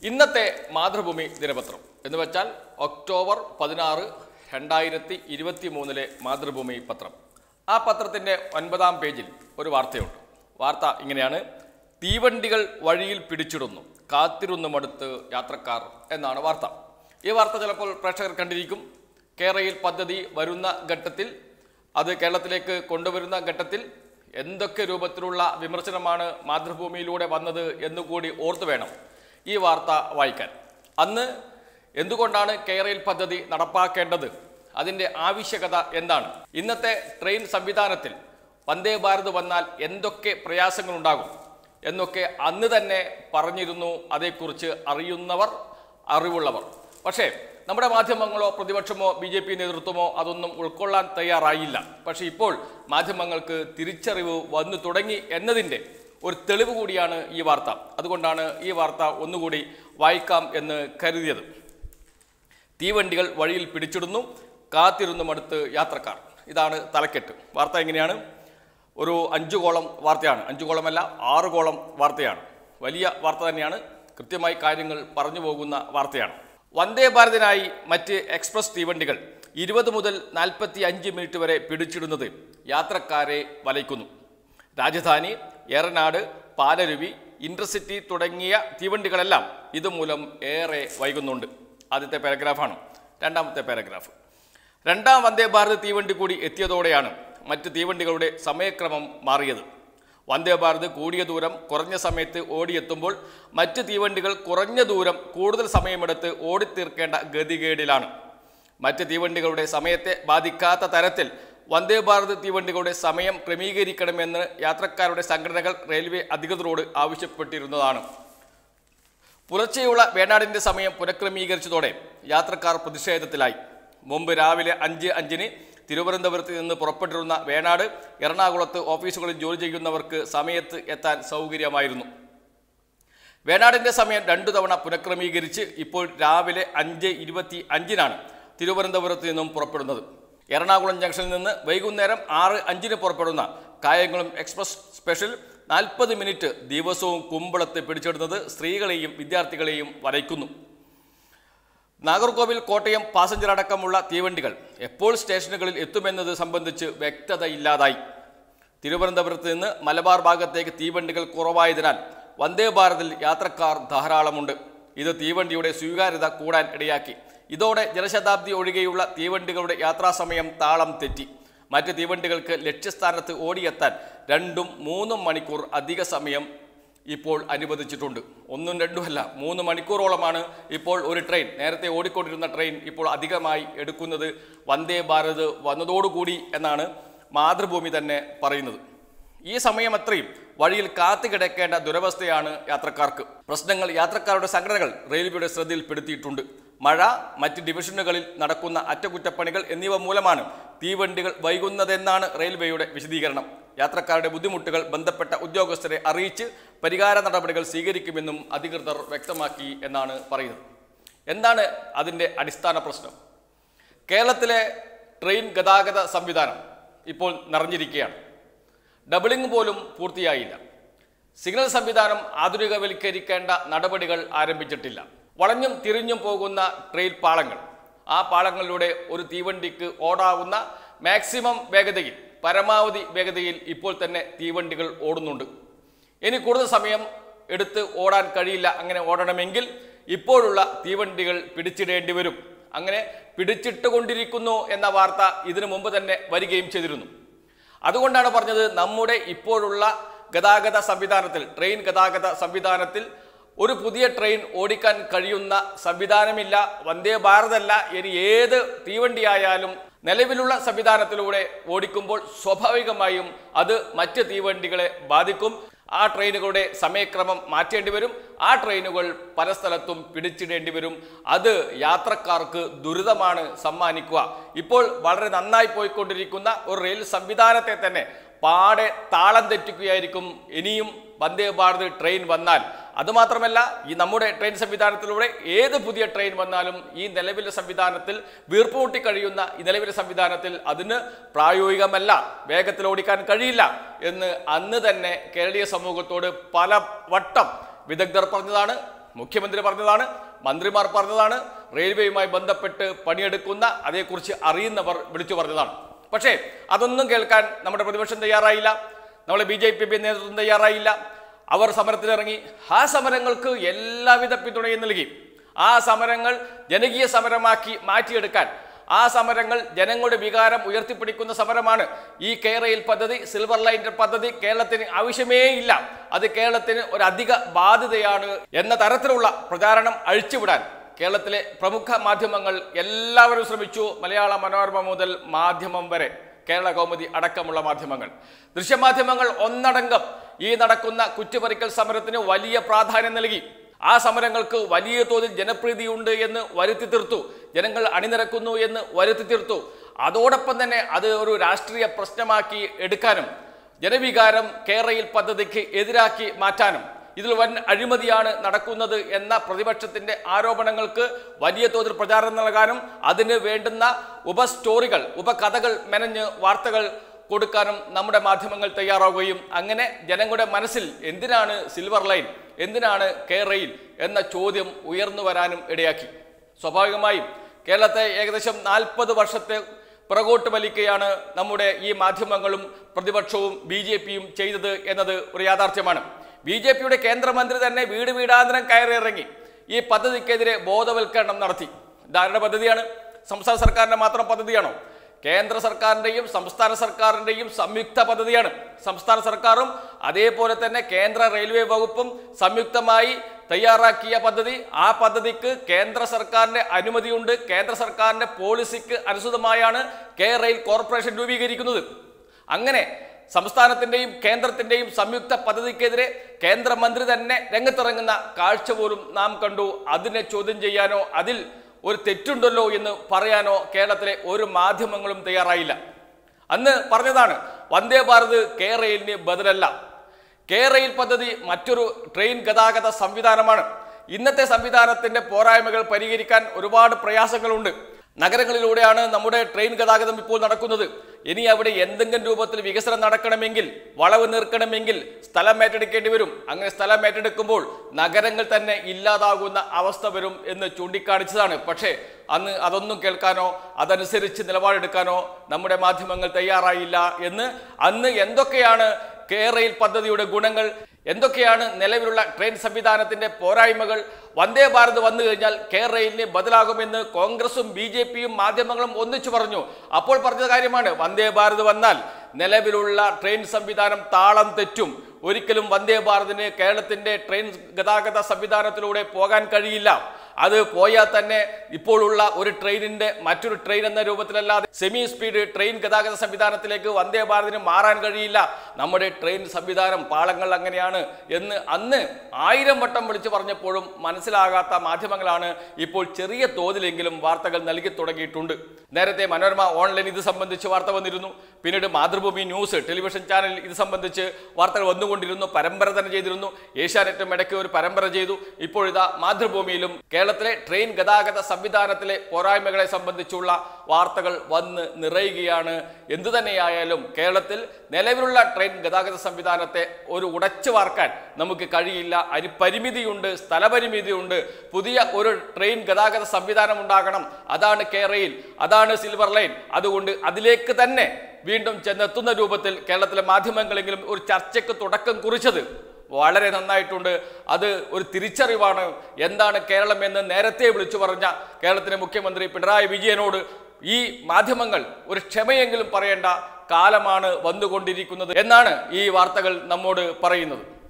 ഇന്നത്തെ മാതൃഭൂമി ദിനപത്രം എന്ന് വെച്ചാൽ ഒക്ടോബർ പതിനാറ് രണ്ടായിരത്തി ഇരുപത്തി മൂന്നിലെ മാതൃഭൂമി പത്രം ആ പത്രത്തിൻ്റെ ഒൻപതാം പേജിൽ ഒരു വാർത്തയുണ്ട് വാർത്ത ഇങ്ങനെയാണ് തീവണ്ടികൾ വഴിയിൽ പിടിച്ചിടുന്നു കാത്തിരുന്നു മടുത്ത് യാത്രക്കാർ എന്നാണ് വാർത്ത ഈ വാർത്ത ചിലപ്പോൾ പ്രേക്ഷകർ കണ്ടിരിക്കും കേരയിൽ പദ്ധതി വരുന്ന ഘട്ടത്തിൽ അത് കേരളത്തിലേക്ക് കൊണ്ടുവരുന്ന ഘട്ടത്തിൽ എന്തൊക്കെ രൂപത്തിലുള്ള വിമർശനമാണ് മാതൃഭൂമിയിലൂടെ വന്നത് എന്നുകൂടി ഓർത്തു വേണം ഈ വാർത്ത വായിക്കാൻ അന്ന് എന്തുകൊണ്ടാണ് കേരയിൽ പദ്ധതി നടപ്പാക്കേണ്ടത് അതിൻ്റെ ആവശ്യകത എന്താണ് ഇന്നത്തെ ട്രെയിൻ സംവിധാനത്തിൽ വന്ദേ ഭാരത് വന്നാൽ എന്തൊക്കെ പ്രയാസങ്ങളുണ്ടാകും എന്നൊക്കെ അന്ന് തന്നെ പറഞ്ഞിരുന്നു അതേക്കുറിച്ച് അറിയുന്നവർ അറിവുള്ളവർ പക്ഷേ നമ്മുടെ മാധ്യമങ്ങളോ പ്രതിപക്ഷമോ ബി ജെ പി നേതൃത്വമോ അതൊന്നും ഉൾക്കൊള്ളാൻ തയ്യാറായില്ല പക്ഷേ ഇപ്പോൾ മാധ്യമങ്ങൾക്ക് തിരിച്ചറിവ് വന്നു തുടങ്ങി എന്നതിൻ്റെ ഒരു തെളിവ് കൂടിയാണ് ഈ വാർത്ത അതുകൊണ്ടാണ് ഈ വാർത്ത ഒന്നുകൂടി വായിക്കാം എന്ന് കരുതിയത് തീവണ്ടികൾ വഴിയിൽ പിടിച്ചിടുന്നു കാത്തിരുന്നു മടുത്ത് യാത്രക്കാർ ഇതാണ് തലക്കെട്ട് വാർത്ത എങ്ങനെയാണ് ഒരു അഞ്ചു കോളം വാർത്തയാണ് അഞ്ചു കോളമല്ല ആറ് കോളം വാർത്തയാണ് വലിയ വാർത്ത തന്നെയാണ് കൃത്യമായി കാര്യങ്ങൾ പറഞ്ഞു പോകുന്ന വാർത്തയാണ് വന്ദേ ഭാരതിനായി മറ്റ് എക്സ്പ്രസ് തീവണ്ടികൾ ഇരുപത് മുതൽ നാൽപ്പത്തി അഞ്ച് മിനിറ്റ് വരെ പിടിച്ചിടുന്നത് യാത്രക്കാരെ വലയ്ക്കുന്നു രാജധാനി ഏറനാട് പാലരുവി ഇന്റർസിറ്റി തുടങ്ങിയ തീവണ്ടികളെല്ലാം ഇതുമൂലം ഏറെ വൈകുന്നുണ്ട് ആദ്യത്തെ പാരഗ്രാഫാണ് രണ്ടാമത്തെ പാരഗ്രാഫ് രണ്ടാം വന്ദേ ഭാരത് തീവണ്ടി കൂടി എത്തിയതോടെയാണ് മറ്റ് തീവണ്ടികളുടെ സമയക്രമം മാറിയത് വന്ദേ ഭാരത് കൂടിയ ദൂരം കുറഞ്ഞ സമയത്ത് ഓടിയെത്തുമ്പോൾ മറ്റ് തീവണ്ടികൾ കുറഞ്ഞ ദൂരം കൂടുതൽ സമയമെടുത്ത് ഓടിത്തീർക്കേണ്ട ഗതികേടിലാണ് മറ്റ് തീവണ്ടികളുടെ സമയത്തെ ബാധിക്കാത്ത തരത്തിൽ വന്ദേ ഭാരത് തീവണ്ടികളുടെ സമയം ക്രമീകരിക്കണമെന്ന് യാത്രക്കാരുടെ സംഘടനകൾ റെയിൽവേ അധികൃതരോട് ആവശ്യപ്പെട്ടിരുന്നതാണ് പുലർച്ചെയുള്ള വേണാടിന്റെ സമയം പുനഃക്രമീകരിച്ചതോടെ യാത്രക്കാർ പ്രതിഷേധത്തിലായി മുമ്പ് രാവിലെ അഞ്ച് അഞ്ചിന് തിരുവനന്തപുരത്ത് നിന്ന് പുറപ്പെട്ടിരുന്ന വേണാട് എറണാകുളത്ത് ഓഫീസുകളിൽ ജോലി ചെയ്യുന്നവർക്ക് സമയത്ത് എത്താൻ സൗകര്യമായിരുന്നു വേണാടിന്റെ സമയം രണ്ടു തവണ പുനഃക്രമീകരിച്ച് ഇപ്പോൾ രാവിലെ അഞ്ച് ഇരുപത്തി അഞ്ചിനാണ് തിരുവനന്തപുരത്ത് നിന്നും പുറപ്പെടുന്നത് എറണാകുളം ജംഗ്ഷനിൽ നിന്ന് വൈകുന്നേരം ആറ് അഞ്ചിന് പുറപ്പെടുന്ന കായംകുളം എക്സ്പ്രസ് സ്പെഷ്യൽ നാൽപ്പത് മിനിറ്റ് ദിവസവും കുമ്പളത്ത് പിടിച്ചെടുക്കുന്നത് സ്ത്രീകളെയും വിദ്യാർത്ഥികളെയും വരയ്ക്കുന്നു നാഗർകോവിൽ കോട്ടയം പാസഞ്ചർ അടക്കമുള്ള തീവണ്ടികൾ എപ്പോൾ സ്റ്റേഷനുകളിൽ എത്തുമെന്നത് സംബന്ധിച്ച് വ്യക്തതയില്ലാതായി തിരുവനന്തപുരത്ത് നിന്ന് മലബാർ ഭാഗത്തേക്ക് തീവണ്ടികൾ കുറവായതിനാൽ വന്ദേ ഭാരതിൽ യാത്രക്കാർ ധാരാളമുണ്ട് ഇത് തീവണ്ടിയുടെ സ്വീകാര്യത കൂടാൻ ഇടയാക്കി ഇതോടെ ജനശതാബ്ദി ഒഴികെയുള്ള തീവണ്ടികളുടെ യാത്രാസമയം താളം തെറ്റി മറ്റ് തീവണ്ടികൾക്ക് ലക്ഷ്യസ്ഥാനത്ത് ഓടിയെത്താൻ രണ്ടും മൂന്നും മണിക്കൂർ അധിക സമയം ഇപ്പോൾ അനുവദിച്ചിട്ടുണ്ട് ഒന്നും രണ്ടുമല്ല മൂന്ന് മണിക്കൂറോളമാണ് ഇപ്പോൾ ഒരു ട്രെയിൻ നേരത്തെ ഓടിക്കൊണ്ടിരുന്ന ട്രെയിൻ ഇപ്പോൾ അധികമായി എടുക്കുന്നത് വന്ദേ ഭാരത് വന്നതോടുകൂടി എന്നാണ് മാതൃഭൂമി തന്നെ പറയുന്നത് ഈ സമയം അത്രയും വഴിയിൽ കാത്തു കിടക്കേണ്ട ദുരവസ്ഥയാണ് യാത്രക്കാർക്ക് പ്രശ്നങ്ങൾ യാത്രക്കാരുടെ സംഘടനകൾ റെയിൽവേയുടെ ശ്രദ്ധയിൽപ്പെടുത്തിയിട്ടുണ്ട് മഴ മറ്റ് ഡിവിഷനുകളിൽ നടക്കുന്ന അറ്റകുറ്റപ്പണികൾ എന്നിവ മൂലമാണ് തീവണ്ടികൾ വൈകുന്നതെന്നാണ് റെയിൽവേയുടെ വിശദീകരണം യാത്രക്കാരുടെ ബുദ്ധിമുട്ടുകൾ ബന്ധപ്പെട്ട ഉദ്യോഗസ്ഥരെ അറിയിച്ച് പരിഹാര നടപടികൾ സ്വീകരിക്കുമെന്നും അധികൃതർ വ്യക്തമാക്കി എന്നാണ് പറയുന്നത് എന്താണ് അതിൻ്റെ അടിസ്ഥാന പ്രശ്നം കേരളത്തിലെ ട്രെയിൻ ഗതാഗത സംവിധാനം ഇപ്പോൾ നിറഞ്ഞിരിക്കുകയാണ് ഡബിളിംഗ് പോലും പൂർത്തിയായില്ല സിഗ്നൽ സംവിധാനം ആധുനികവൽക്കരിക്കേണ്ട നടപടികൾ ആരംഭിച്ചിട്ടില്ല വളഞ്ഞും തിരിഞ്ഞും പോകുന്ന ട്രെയിൻ പാളങ്ങൾ ആ പാളങ്ങളിലൂടെ ഒരു തീവണ്ടിക്ക് ഓടാവുന്ന മാക്സിമം വേഗതയിൽ പരമാവധി വേഗതയിൽ ഇപ്പോൾ തന്നെ തീവണ്ടികൾ ഓടുന്നുണ്ട് ഇനി കൂടുതൽ സമയം എടുത്ത് ഓടാൻ കഴിയില്ല അങ്ങനെ ഓടണമെങ്കിൽ ഇപ്പോഴുള്ള തീവണ്ടികൾ പിടിച്ചിടേണ്ടി വരും അങ്ങനെ പിടിച്ചിട്ടുകൊണ്ടിരിക്കുന്നു എന്ന വാർത്ത ഇതിനു മുമ്പ് തന്നെ വരികയും ചെയ്തിരുന്നു അതുകൊണ്ടാണ് പറഞ്ഞത് നമ്മുടെ ഇപ്പോഴുള്ള ഗതാഗത സംവിധാനത്തിൽ ട്രെയിൻ ഗതാഗത സംവിധാനത്തിൽ ഒരു പുതിയ ട്രെയിൻ ഓടിക്കാൻ കഴിയുന്ന സംവിധാനമില്ല വന്ദേ ഭാരതല്ല ഇനി ഏത് തീവണ്ടിയായാലും നിലവിലുള്ള സംവിധാനത്തിലൂടെ ഓടിക്കുമ്പോൾ സ്വാഭാവികമായും അത് മറ്റ് തീവണ്ടികളെ ബാധിക്കും ആ ട്രെയിനുകളുടെ സമയക്രമം മാറ്റേണ്ടി വരും ആ ട്രെയിനുകൾ പല സ്ഥലത്തും പിടിച്ചിടേണ്ടി വരും അത് യാത്രക്കാർക്ക് ദുരിതമാണ് സമ്മാനിക്കുക ഇപ്പോൾ വളരെ നന്നായി പോയിക്കൊണ്ടിരിക്കുന്ന ഒരു റെയിൽ സംവിധാനത്തെ തന്നെ പാടെ താളം തെറ്റിക്കുകയായിരിക്കും ഇനിയും വന്ദേ ഭാരത് ട്രെയിൻ വന്നാൽ അതുമാത്രമല്ല ഈ നമ്മുടെ ട്രെയിൻ സംവിധാനത്തിലൂടെ ഏത് പുതിയ ട്രെയിൻ വന്നാലും ഈ നിലവിലെ സംവിധാനത്തിൽ വീർപ്പുമുട്ടി കഴിയുന്ന ഈ നിലവിലെ സംവിധാനത്തിൽ അതിന് പ്രായോഗികമല്ല വേഗത്തിൽ ഓടിക്കാൻ കഴിയില്ല എന്ന് അന്ന് തന്നെ കേരളീയ സമൂഹത്തോട് പല വട്ടം വിദഗ്ധർ പറഞ്ഞതാണ് മുഖ്യമന്ത്രി പറഞ്ഞതാണ് മന്ത്രിമാർ പറഞ്ഞതാണ് റെയിൽവേയുമായി ബന്ധപ്പെട്ട് പണിയെടുക്കുന്ന അതേക്കുറിച്ച് അറിയുന്നവർ വിളിച്ചു പറഞ്ഞതാണ് പക്ഷേ അതൊന്നും കേൾക്കാൻ നമ്മുടെ പ്രതിപക്ഷം തയ്യാറായില്ല നമ്മളെ ബി ജെ പി നേതൃത്വം തയ്യാറായില്ല അവർ സമരത്തിലിറങ്ങി ആ സമരങ്ങൾക്ക് എല്ലാവിധ പിന്തുണയും നൽകി ആ സമരങ്ങൾ ജനകീയ സമരമാക്കി മാറ്റിയെടുക്കാൻ ആ സമരങ്ങൾ ജനങ്ങളുടെ വികാരം ഉയർത്തിപ്പിടിക്കുന്ന സമരമാണ് ഈ കേരയിൽ പദ്ധതി സിൽവർ ലൈൻ്റെ പദ്ധതി കേരളത്തിന് ആവശ്യമേ ഇല്ല അത് കേരളത്തിന് ഒരു അധിക ബാധ്യതയാണ് എന്ന തരത്തിലുള്ള പ്രചാരണം അഴിച്ചുവിടാൻ കേരളത്തിലെ പ്രമുഖ മാധ്യമങ്ങൾ എല്ലാവരും ശ്രമിച്ചു മലയാള മനോരമ മുതൽ മാധ്യമം വരെ കേരള കൗമുദി അടക്കമുള്ള മാധ്യമങ്ങൾ ദൃശ്യമാധ്യമങ്ങൾ ഒന്നടങ്കം ഈ നടക്കുന്ന കുറ്റുപറിക്കൽ സമരത്തിന് വലിയ പ്രാധാന്യം നൽകി ആ സമരങ്ങൾക്ക് വലിയ തോതിൽ ജനപ്രീതിയുണ്ട് എന്ന് വരുത്തി തീർത്തു ജനങ്ങൾ അണിനിരക്കുന്നു എന്ന് വരുത്തി തീർത്തു അതോടൊപ്പം തന്നെ അത് ഒരു രാഷ്ട്രീയ പ്രശ്നമാക്കി എടുക്കാനും ജനവികാരം കേരയിൽ പദ്ധതിക്ക് എതിരാക്കി മാറ്റാനും ഇതിൽ വൻ അഴിമതിയാണ് നടക്കുന്നത് എന്ന പ്രതിപക്ഷത്തിന്റെ ആരോപണങ്ങൾക്ക് വലിയ തോതിൽ പ്രചാരണം നൽകാനും അതിന് വേണ്ടുന്ന ഉപസ്റ്റോറികൾ ഉപകഥകൾ മെനഞ്ഞ് വാർത്തകൾ കൊടുക്കാനും നമ്മുടെ മാധ്യമങ്ങൾ തയ്യാറാവുകയും അങ്ങനെ ജനങ്ങളുടെ മനസ്സിൽ എന്തിനാണ് സിൽവർ ലൈൻ എന്തിനാണ് കേരയിൽ എന്ന ചോദ്യം ഉയർന്നു വരാനും ഇടയാക്കി സ്വാഭാവികമായും കേരളത്തെ ഏകദേശം നാൽപ്പത് വർഷത്തെ പുറകോട്ട് വലിക്കുകയാണ് നമ്മുടെ ഈ മാധ്യമങ്ങളും പ്രതിപക്ഷവും ബി ജെ പിയും ചെയ്തത് എന്നത് ഒരു യാഥാർത്ഥ്യമാണ് ബി ജെ പിയുടെ കേന്ദ്രമന്ത്രി തന്നെ വീട് വീടാന്തരം കയറിയിറങ്ങി ഈ പദ്ധതിക്കെതിരെ ബോധവൽക്കരണം നടത്തി ധാരണ പദ്ധതിയാണ് സംസ്ഥാന സർക്കാരിന്റെ മാത്രം പദ്ധതിയാണോ കേന്ദ്ര സർക്കാരിൻ്റെയും സംസ്ഥാന സർക്കാരിൻ്റെയും സംയുക്ത പദ്ധതിയാണ് സംസ്ഥാന സർക്കാരും അതേപോലെ തന്നെ കേന്ദ്ര റെയിൽവേ വകുപ്പും സംയുക്തമായി തയ്യാറാക്കിയ പദ്ധതി ആ പദ്ധതിക്ക് കേന്ദ്ര സർക്കാരിന്റെ അനുമതിയുണ്ട് കേന്ദ്ര സർക്കാരിന്റെ പോളിസിക്ക് അനുസൃതമായാണ് കെ റെയിൽ കോർപ്പറേഷൻ രൂപീകരിക്കുന്നത് അങ്ങനെ സംസ്ഥാനത്തിന്റെയും കേന്ദ്രത്തിന്റെയും സംയുക്ത പദ്ധതിക്കെതിരെ കേന്ദ്രമന്ത്രി തന്നെ രംഗത്തിറങ്ങുന്ന കാഴ്ച പോലും നാം കണ്ടു അതിനെ ചോദ്യം ചെയ്യാനോ അതിൽ ഒരു തെറ്റുണ്ടല്ലോ എന്ന് പറയാനോ കേരളത്തിലെ ഒരു മാധ്യമങ്ങളും തയ്യാറായില്ല അന്ന് പറഞ്ഞതാണ് വന്ദേ ഭാരത് കെ റെയിലിന് ബദലല്ല കെ റെയിൽ പദ്ധതി മറ്റൊരു ട്രെയിൻ ഗതാഗത സംവിധാനമാണ് ഇന്നത്തെ സംവിധാനത്തിന്റെ പോരായ്മകൾ പരിഹരിക്കാൻ ഒരുപാട് പ്രയാസങ്ങളുണ്ട് നഗരങ്ങളിലൂടെയാണ് നമ്മുടെ ട്രെയിൻ ഗതാഗതം ഇപ്പോൾ നടക്കുന്നത് ഇനി അവിടെ എന്തെങ്കിലും രൂപത്തിൽ വികസനം നടക്കണമെങ്കിൽ വളവ് നീർക്കണമെങ്കിൽ സ്ഥലം ഏറ്റെടുക്കേണ്ടി വരും അങ്ങനെ സ്ഥലം ഏറ്റെടുക്കുമ്പോൾ നഗരങ്ങൾ തന്നെ ഇല്ലാതാകുന്ന അവസ്ഥ വരും എന്ന് ചൂണ്ടിക്കാണിച്ചതാണ് പക്ഷേ അന്ന് അതൊന്നും കേൾക്കാനോ അതനുസരിച്ച് നിലപാടെടുക്കാനോ നമ്മുടെ മാധ്യമങ്ങൾ തയ്യാറായില്ല എന്ന് അന്ന് എന്തൊക്കെയാണ് കേരയിൽ പദ്ധതിയുടെ ഗുണങ്ങൾ എന്തൊക്കെയാണ് നിലവിലുള്ള ട്രെയിൻ സംവിധാനത്തിന്റെ പോരായ്മകൾ വന്ദേ ഭാരത് വന്നു കഴിഞ്ഞാൽ കേരളയിലിന് ബദലാകുമെന്ന് കോൺഗ്രസും ബി ജെ പിയും മാധ്യമങ്ങളും ഒന്നിച്ചു പറഞ്ഞു അപ്പോൾ പറഞ്ഞ കാര്യമാണ് വന്ദേ ഭാരത് വന്നാൽ നിലവിലുള്ള ട്രെയിൻ സംവിധാനം താളം തെറ്റും ഒരിക്കലും വന്ദേ ഭാരതിന് കേരളത്തിന്റെ ട്രെയിൻ ഗതാഗത സംവിധാനത്തിലൂടെ പോകാൻ കഴിയില്ല അത് പോയാൽ തന്നെ ഇപ്പോഴുള്ള ഒരു ട്രെയിനിന്റെ മറ്റൊരു ട്രെയിൻ എന്ന രൂപത്തിലല്ലാതെ സെമി സ്പീഡ് ട്രെയിൻ ഗതാഗത സംവിധാനത്തിലേക്ക് വന്ദേ ഭാരതിന് മാറാൻ കഴിയില്ല നമ്മുടെ ട്രെയിൻ സംവിധാനം പാളങ്ങൾ അങ്ങനെയാണ് എന്ന് അന്ന് ആയിരം വട്ടം വിളിച്ചു പറഞ്ഞപ്പോഴും മനസ്സിലാകാത്ത മാധ്യമങ്ങളാണ് ഇപ്പോൾ ചെറിയ തോതിലെങ്കിലും വാർത്തകൾ നൽകി തുടങ്ങിയിട്ടുണ്ട് നേരത്തെ മനോരമ ഓൺലൈൻ ഇത് സംബന്ധിച്ച് വാർത്ത വന്നിരുന്നു പിന്നീട് മാതൃഭൂമി ന്യൂസ് ടെലിവിഷൻ ചാനൽ ഇത് സംബന്ധിച്ച് വാർത്തകൾ വന്നുകൊണ്ടിരുന്നു പരമ്പര തന്നെ ചെയ്തിരുന്നു ഏഷ്യാനെറ്റും ഇടയ്ക്ക് ഒരു പരമ്പര ചെയ്തു ഇപ്പോഴിതാ മാതൃഭൂമിയിലും കേരളത്തിലെ ട്രെയിൻ ഗതാഗത സംവിധാനത്തിലെ പോരായ്മകളെ സംബന്ധിച്ചുള്ള വാർത്തകൾ വന്ന് നിറയുകയാണ് എന്തു തന്നെയായാലും കേരളത്തിൽ നിലവിലുള്ള ട്രെയിൻ ഗതാഗത സംവിധാനത്തെ ഒരു ഉടച്ചു വാർക്കാൻ നമുക്ക് കഴിയില്ല അതിന് പരിമിതിയുണ്ട് സ്ഥലപരിമിതിയുണ്ട് പുതിയ ഒരു ട്രെയിൻ ഗതാഗത സംവിധാനം ഉണ്ടാകണം അതാണ് കേരയിൽ അതാണ് സിൽവർ ലൈൻ അതുകൊണ്ട് അതിലേക്ക് തന്നെ വീണ്ടും ചെന്നെത്തുന്ന രൂപത്തിൽ കേരളത്തിലെ മാധ്യമങ്ങളെങ്കിലും ഒരു ചർച്ചയ്ക്ക് തുടക്കം കുറിച്ചത് വളരെ നന്നായിട്ടുണ്ട് അത് ഒരു തിരിച്ചറിവാണ് എന്താണ് കേരളം എന്ന് നേരത്തെ വിളിച്ചു പറഞ്ഞ കേരളത്തിലെ മുഖ്യമന്ത്രി പിണറായി വിജയനോട് ഈ മാധ്യമങ്ങൾ ഒരു ക്ഷമയെങ്കിലും പറയേണ്ട കാലമാണ് വന്നുകൊണ്ടിരിക്കുന്നത് എന്നാണ് ഈ വാർത്തകൾ നമ്മോട് പറയുന്നത്